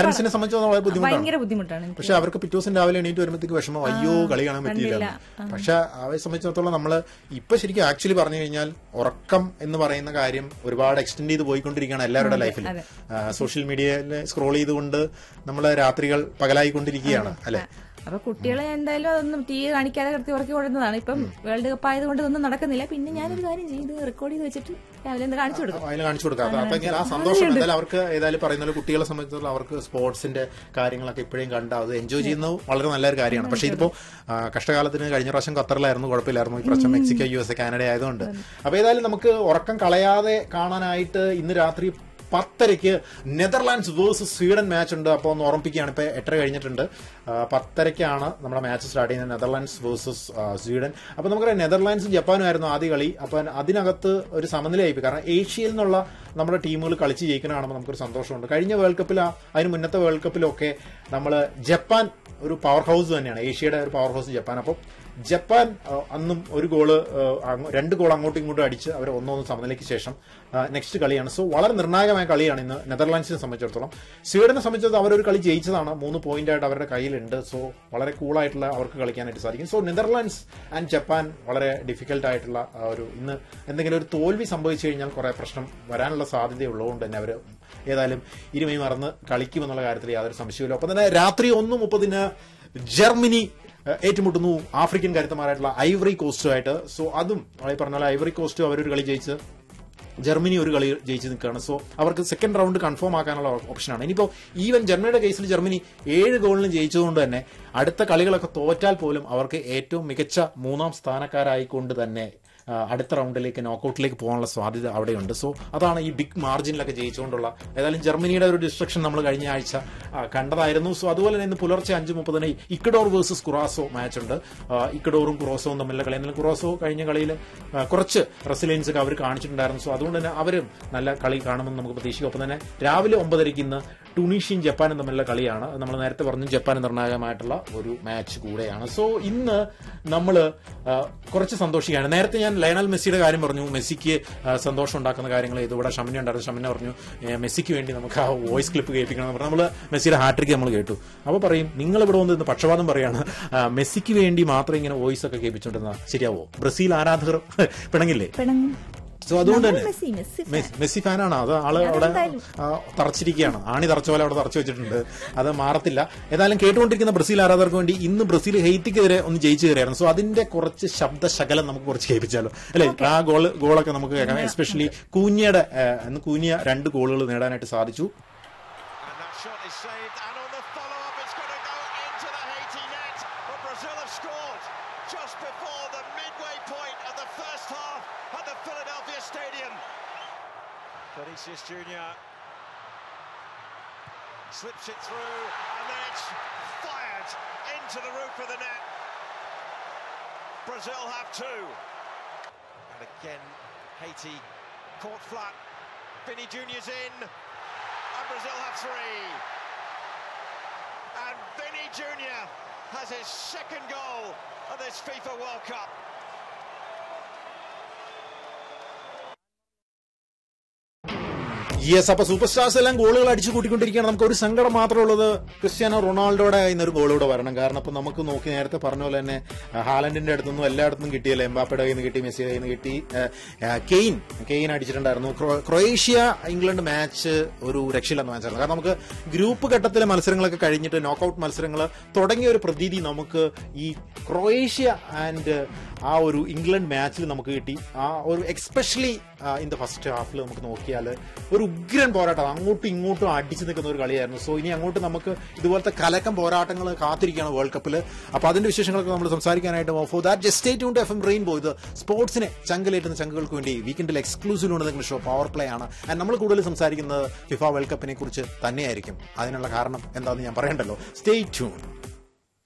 പാരന്റ്സിനെ സംബന്ധിച്ച് വളരെ ബുദ്ധിമുട്ടാണ് ഭയങ്കര ബുദ്ധിമുട്ടാണ് എനിക്ക്. പക്ഷെ അവർക്ക് പിറ്റേ ദിവസം രാവിലെ എണീറ്റ് വരുമ്പോഴത്തേക്ക് വിഷമം അയ്യോ കളി കാണാൻ പറ്റിയില്ല പക്ഷെ അവരെ സംബന്ധിച്ചിടത്തോളം നമ്മള് ഇപ്പൊ ശരിക്കും ആക്ച്വലി പറഞ്ഞു കഴിഞ്ഞാൽ ഉറക്കം എന്ന് പറയുന്ന കാര്യം ഒരുപാട് എക്സ്റ്റെൻഡ് ചെയ്ത് പോയിക്കൊണ്ടിരിക്കുകയാണ് എല്ലാവരുടെ ലൈഫിൽ സോഷ്യൽ മീഡിയയിൽ സ്ക്രോൾ ചെയ്തുകൊണ്ട് നമ്മള് രാത്രികൾ പകലായിക്കൊണ്ടിരിക്കുകയാണ് അല്ലെ അപ്പൊ കുട്ടികളെ എന്തായാലും അതൊന്നും ടി വി കാണിക്കാതെ കൃത്യ ഉറക്കി കൊടുക്കുന്നതാണ് ഇപ്പം വേൾഡ് കപ്പ് ആയതുകൊണ്ട് ഇതൊന്നും നടക്കുന്നില്ല പിന്നെ ഞാനൊരു കാര്യം ചെയ്ത് റെക്കോർഡ് ചെയ്ത് വെച്ചിട്ട് രാവിലെ ഒന്ന് കാണിച്ചു കൊടുക്കും അതിൽ കാണിച്ചു കൊടുക്കാം അത് അപ്പൊ ഇങ്ങനെ ആ സന്തോഷം എന്തായാലും അവർക്ക് ഏതായാലും പറയുന്ന പോലെ കുട്ടികളെ സംബന്ധിച്ചിടത്തോളം അവർക്ക് സ്പോർട്സിന്റെ കാര്യങ്ങളൊക്കെ ഇപ്പോഴും കണ്ട് അത് എൻജോയ് ചെയ്യുന്നത് വളരെ നല്ലൊരു കാര്യമാണ് പക്ഷെ ഇതിപ്പോ ആ, കഷ്ടകാലത്തിന് കഴിഞ്ഞ പ്രാവശ്യം ഖത്തറിലായിരുന്നു കുഴപ്പമില്ലായിരുന്നു ഈ പ്രാവശ്യം Mexico U S A Canada ആയതുകൊണ്ട് അപ്പൊ ഏതായാലും നമുക്ക് ഉറക്കം കളയാതെ കാണാനായിട്ട് ഇന്ന് രാത്രി പത്തരയ്ക്ക് നെതർലാൻഡ്സ് വേഴ്സസ് സ്വീഡൻ മാച്ച് ഉണ്ട് അപ്പോൾ ഒന്ന് ഓർമ്മിപ്പിക്കുകയാണ് ഇപ്പൊ എട്ടര കഴിഞ്ഞിട്ടുണ്ട് ആ, പത്തരയ്ക്കാണ് നമ്മുടെ മാച്ച് സ്റ്റാർട്ട് ചെയ്യുന്നത് നെതർലാൻഡ്സ് വേഴ്സസ് സ്വീഡൻ അപ്പോൾ നമുക്കറിയാം നെതർലാൻഡ്സും ജപ്പാനും ആയിരുന്നു ആദ്യ കളി അപ്പൊ അതിനകത്ത് ഒരു സമനിലയായി പോയി. കാരണം ഏഷ്യയിൽ നിന്നുള്ള നമ്മുടെ ടീമുകൾ കളിച്ച് ജയിക്കുന്ന കാണുമ്പോൾ നമുക്കൊരു സന്തോഷമുണ്ട് കഴിഞ്ഞ വേൾഡ് കപ്പിൽ അതിന് മുന്നത്തെ വേൾഡ് കപ്പിലൊക്കെ നമ്മൾ ജപ്പാൻ ഒരു പവർ ഹൗസ് തന്നെയാണ് ഏഷ്യയുടെ ഒരു പവർ ഹൗസ് ജപ്പാൻ അപ്പോൾ ജപ്പാൻ ആ, അന്നും ഒരു ഗോള് ആ, അങ്ങ് രണ്ട് ഗോൾ അങ്ങോട്ടും ഇങ്ങോട്ടും അടിച്ച് അവർ ഒന്നൊന്ന് സമനിലയ്ക്ക് ശേഷം നെക്സ്റ്റ് കളിയാണ് സോ വളരെ നിർണായകമായ കളിയാണ് ഇന്ന് നെതർലാൻഡ്സിനെ സംബന്ധിച്ചിടത്തോളം സ്വീഡനെ സംബന്ധിച്ചിടത്തോളം അവരൊരു കളി ജയിച്ചതാണ് മൂന്ന് പോയിന്റ് ആയിട്ട് അവരുടെ കയ്യിലുണ്ട് സോ വളരെ കൂളായിട്ടുള്ള അവർക്ക് കളിക്കാനായിട്ട് സാധിക്കും സോ നെതർലാൻഡ്സ് ആൻഡ് ജപ്പാൻ വളരെ ഡിഫിക്കൽട്ട് ആയിട്ടുള്ള ആ ഒരു ഇന്ന് എന്തെങ്കിലും ഒരു തോൽവി സംഭവിച്ചു കഴിഞ്ഞാൽ കുറെ പ്രശ്നം വരാനുള്ള സാധ്യതയുള്ളതുകൊണ്ട് തന്നെ അവർ ഏതായാലും ഇരുമയും മറന്ന് കളിക്കുമെന്നുള്ള കാര്യത്തിൽ യാതൊരു സംശയമില്ല ഒപ്പം തന്നെ രാത്രി ഒന്ന് മുപ്പതിന് ജർമ്മനി ഏഹ്, ഏറ്റുമുട്ടുന്നു ആഫ്രിക്കൻ കരുത്തന്മാരായിട്ടുള്ള ഐവറി കോസ്റ്റുമായിട്ട് സോ അതും ഈ പറഞ്ഞ പോലെ ഐവറി കോസ്റ്റ് അവരൊരു കളി ജയിച്ച് ജർമ്മനി ഒരു കളി ജയിച്ച് നിൽക്കുകയാണ് സോ അവർക്ക് സെക്കൻഡ് റൗണ്ട് കൺഫേം ആക്കാനുള്ള ഓപ്ഷനാണ് ഇനിയിപ്പോൾ ഈവൻ ജർമ്മനിയുടെ കേസിൽ ജർമ്മനി ഏഴ് ഗോളിന് ജയിച്ചതുകൊണ്ട് തന്നെ അടുത്ത കളികളൊക്കെ തോറ്റാൽ പോലും അവർക്ക് ഏറ്റവും മികച്ച മൂന്നാം സ്ഥാനക്കാരായിക്കൊണ്ട് തന്നെ ആ, അടുത്ത റൗണ്ടിലേക്ക് നോക്കൌട്ടിലേക്ക് പോകാനുള്ള സാധ്യത അവിടെയുണ്ട് സോ അതാണ് ഈ ബിഗ് മാർജിനിലൊക്കെ ജയിച്ചുകൊണ്ടുള്ള ഏതായാലും ജർമ്മനിയുടെ ഒരു ഡിസ്ട്രക്ഷൻ നമ്മൾ കഴിഞ്ഞ ആഴ്ച ആ, കണ്ടതായിരുന്നു സോ അതുപോലെ തന്നെ ഇന്ന് പുലർച്ചെ അഞ്ച് മുപ്പതിന് ഇക്കഡോർ വേഴ്സസ് കുറാസോ മാച്ച് ഉണ്ട് ആ, ഇക്കഡോറും കുറോസോവും തമ്മിലുള്ള കളി എന്നാലും കുറോസോ കഴിഞ്ഞ കളിയിൽ ആ, കുറച്ച് റെസിലൻസ് ഒക്കെ അവർ കാണിച്ചിട്ടുണ്ടായിരുന്നു സോ അതുകൊണ്ട് തന്നെ അവരും നല്ല കളി കാണുമെന്ന് നമുക്ക് പ്രതീക്ഷിക്കാം ഒപ്പം തന്നെ രാവിലെ ഒമ്പതരയ്ക്ക് ഇന്ന് ടുണീഷ്യയും ജപ്പാനും തമ്മിലുള്ള കളിയാണ് അത് നമ്മൾ നേരത്തെ പറഞ്ഞു ജപ്പാൻ നിർണായകമായിട്ടുള്ള ഒരു മാച്ച് കൂടെയാണ് സോ ഇന്ന് നമ്മൾ കുറച്ച് സന്തോഷിക്കുകയാണ് നേരത്തെ ഞാൻ ലയണൽ മെസ്സിയുടെ കാര്യം പറഞ്ഞു മെസ്സിക്ക് ആ, സന്തോഷം ഉണ്ടാക്കുന്ന കാര്യങ്ങൾ ഇതിവിടെ ഷമിന ഉണ്ടായിരുന്നു ഷമിന പറഞ്ഞു ഏ, മെസ്സിക്ക് വേണ്ടി നമുക്ക് ആ വോയിസ് ക്ലിപ്പ് കേൾപ്പിക്കണം എന്ന് പറഞ്ഞു നമ്മൾ മെസ്സിയുടെ ഹാട്രിക്ക് നമ്മൾ കേട്ടു അപ്പോൾ പറയും നിങ്ങൾ ഇവിടെ വന്ന് ഇന്ന് പക്ഷപാതം പറയാണ് ആ, മെസ്സിക്ക് വേണ്ടി മാത്രം ഇങ്ങനെ വോയിസ് ഒക്കെ കേൾപ്പിച്ചുകൊണ്ടിരുന്ന ശരിയാവോ ബ്രസീൽ ആരാധകർ പിണങ്ങില്ലേ പിണങ്ങും സോ അതുകൊണ്ട് നമ്മൾ തന്നെ മെസ്സി മെസ്സി മെസ്- മെസ്സി ഫാനാണ് അത് ആള് അവിടെ ആ, തറച്ചിരിക്കുകയാണ് ആണി തറച്ച പോലെ അവിടെ തറച്ചു വെച്ചിട്ടുണ്ട് അത് മാറത്തില്ല ഏതായാലും കേട്ടുകൊണ്ടിരിക്കുന്ന ബ്രസീൽ ആരാധകർക്ക് വേണ്ടി ഇന്ന് ബ്രസീൽ ഹെയ്ത്തിക്കെതിരെ ഒന്ന് ജയിച്ചു കയറിയായിരുന്നു സോ അതിന്റെ കുറച്ച് ശബ്ദ ശകലം നമുക്ക് കുറച്ച് കേൾപ്പിച്ചാലോ അല്ലെ ആ ഗോൾ ഗോളൊക്കെ നമുക്ക് കേൾക്കാം എസ്പെഷ്യലി കൂഞ്ഞയുടെ ഇന്ന് കൂഞ്ഞ രണ്ട് ഗോളുകൾ നേടാനായിട്ട് സാധിച്ചു And that shot is saved, and on the follow-up, it's going to go into the Haiti net. But Brazil have scored just before the midway point of the first half at the Philadelphia Stadium. Vinicius Junior slips it through, and then it's fired into the roof of the net. Brazil have two. And again, Haiti caught flat. Vinny Junior's in, and Brazil have three. And Vinny Jr. has his second goal of this FIFA World Cup. Yes അപ്പൊ super stars എല്ലാം ഗോളുകൾ അടിച്ചു കൂട്ടിക്കൊണ്ടിരിക്കുകയാണ് നമുക്ക് ഒരു സങ്കടം മാത്രമേ ഉള്ളത് Cristiano റൊണാൾഡോയുടെ കയ്യിൽ നിന്ന് ഒരു ഗോളൂടെ വരണം കാരണം ഇപ്പൊ നമുക്ക് നോക്കി നേരത്തെ പറഞ്ഞ പോലെ തന്നെ ആ, ഹാലൻഡിന്റെ അടുത്തുനിന്നും എല്ലായിടത്തും കിട്ടിയല്ലേ എംബാപ്പയുടെ കയ്യിൽ നിന്ന് കിട്ടി മെസ്സിയുടെ കയ്യിൽ നിന്ന് കിട്ടി ആ, ആ, കെയ്ൻ കെയ്ൻ അടിച്ചിട്ടുണ്ടായിരുന്നു ക്രൊ- ക്രൊയേഷ്യ ഇംഗ്ലണ്ട് മാച്ച് ഒരു രക്ഷയില്ലെന്ന മാച്ചായിരുന്നു കാരണം നമുക്ക് ഗ്രൂപ്പ് ഘട്ടത്തിലെ മത്സരങ്ങളൊക്കെ കഴിഞ്ഞിട്ട് നോക്കൌട്ട് മത്സരങ്ങൾ തുടങ്ങിയ ഒരു പ്രതീതി നമുക്ക് ഈ ക്രൊയേഷ്യ ആൻഡ് ആ ഒരു ഇംഗ്ലണ്ട് മാച്ചിൽ നമുക്ക് കിട്ടി ആ ഒരു എക്സ്പെഷ്യലി ഇൻ ദ ഫസ്റ്റ് ഹാഫിൽ നമുക്ക് നോക്കിയാൽ ഒരു ഉഗ്രൻ പോരാട്ടം അങ്ങോട്ടും ഇങ്ങോട്ടും അടിച്ചു നിൽക്കുന്ന ഒരു കളിയായിരുന്നു സോ ഇനി അങ്ങോട്ട് നമുക്ക് ഇതുപോലത്തെ കലക്കം പോരാട്ടങ്ങൾ കാത്തിരിക്കുകയാണ് വേൾഡ് കപ്പിൽ അപ്പൊ അതിന്റെ വിശേഷങ്ങളൊക്കെ നമ്മൾ സംസാരിക്കാനായിട്ട് for that just stay tune F M Rainbow ഇത് സ്പോർട്സിനെ ചങ്കലേറ്റുന്ന ചങ്കുകൾക്ക് വേണ്ടി വീക്കെൻഡിൽ എക്സ്ക്ലൂസീവ് നിങ്ങളുടെ ഷോ പവർ പ്ലേ ആണ് ആൻഡ് നമ്മൾ കൂടുതൽ സംസാരിക്കുന്നത് ഫിഫ വേൾഡ് കപ്പിനെ കുറിച്ച് തന്നെയായിരിക്കും അതിനുള്ള കാരണം എന്താണെന്ന് ഞാൻ പറയണ്ടല്ലോ സ്റ്റേ ട്യൂൺ